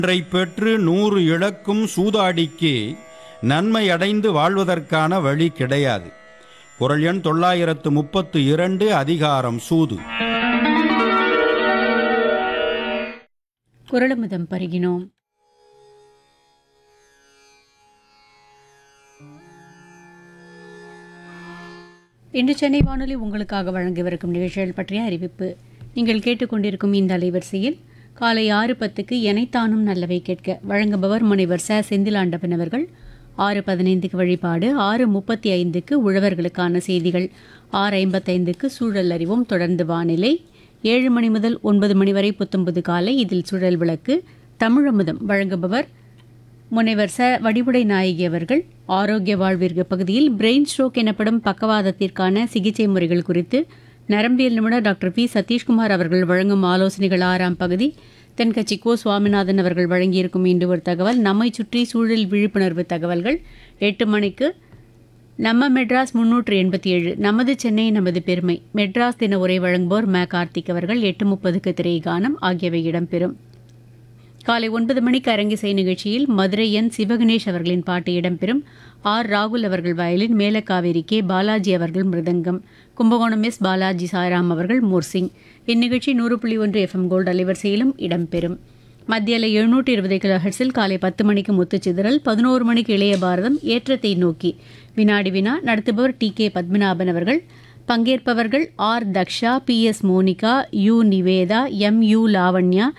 ஒன்றை பெற்று நூறு இழக்கும் சூதாடிக்கு நன்மை அடைந்து வாழ்வதற்கான வழி கிடையாது குரல் எண் தொள்ளாயிரத்து முப்பத்து இரண்டு அதிகாரம் சூது குரலமுதம் பருகினோம் இன்று சென்னை வானொலி உங்களுக்காக வழங்கவிருக்கும் நிகழ்ச்சிகள் பற்றிய அறிவிப்பு நீங்கள் கேட்டுக்கொண்டிருக்கும் இந்த அலைவரிசையில் காலை ஆறு பத்துக்கு எனைத்தானும் நல்லவை கேட்க வழங்குபவர் முனைவர் ச செந்திலாண்டவன் அவர்கள் ஆறு பதினைந்துக்கு வழிபாடு ஆறு முப்பத்தி ஐந்துக்கு உழவர்களுக்கான செய்திகள் ஆறு ஐம்பத்தைந்துக்கு சூழல் அறிவோம் தொடர்ந்து வானிலை ஏழு மணி முதல் ஒன்பது மணி வரை புத்தம்புது காலை இதில் சுழல் விளக்கு தமிழமுதம் வழங்குபவர் முனைவர் ச வடிவுடை நாயகி அவர்கள் ஆரோக்கிய வாழ்விற்கு பகுதியில் பிரெயின் ஸ்ட்ரோக் எனப்படும் பக்கவாதத்திற்கான சிகிச்சை முறைகள் குறித்து நரம்பியல் நிபுணர் டாக்டர் பி சதீஷ்குமார் அவர்கள் வழங்கும் ஆலோசனைகள் ஆறாம் பகுதி தென்கட்சி கோ சுவாமிநாதன் அவர்கள் வழங்கியிருக்கும் இன்று ஒரு தகவல் நம்மை சுற்றி சூழல் விழிப்புணர்வு தகவல்கள் எட்டு மணிக்கு நம்ம மெட்ராஸ் முன்னூற்று எண்பத்தி ஏழு நமது சென்னை நமது பெருமை மெட்ராஸ் தின உரை வழங்குவோர் ம கார்த்திக் அவர்கள் எட்டு முப்பதுக்கு திரை கானம் ஆகியவை இடம்பெறும் காலை ஒன்பது மணிக்கு அரங்கிசை நிகழ்ச்சியில் மதுரை என் சிவகணேஷ் அவர்களின் பாட்டு இடம்பெறும் ஆர் ராகுல் அவர்கள் வயலின் மேலக்காவேரி கே பாலாஜி அவர்கள் மிருதங்கம் கும்பகோணம் எஸ் பாலாஜி சாய்ராம் அவர்கள் மோர்சிங் இந்நிகழ்ச்சி நூறு புள்ளி ஒன்று எஃப்எம் கோல்டு அலைவரிசையிலும் இடம்பெறும் மத்தியில் எழுநூற்றி இருபது கிலோ ஹெர்ட்ஸில் காலை பத்து மணிக்கு முத்துச்சிதறல் பதினோரு மணிக்கு இளைய பாரதம் ஏற்றத்தை நோக்கி வினாடி வினா நடத்துபவர் டி கே பத்மநாபன் அவர்கள் பங்கேற்பவர்கள் R Daksha P S Monika U Niveda M U Lavanya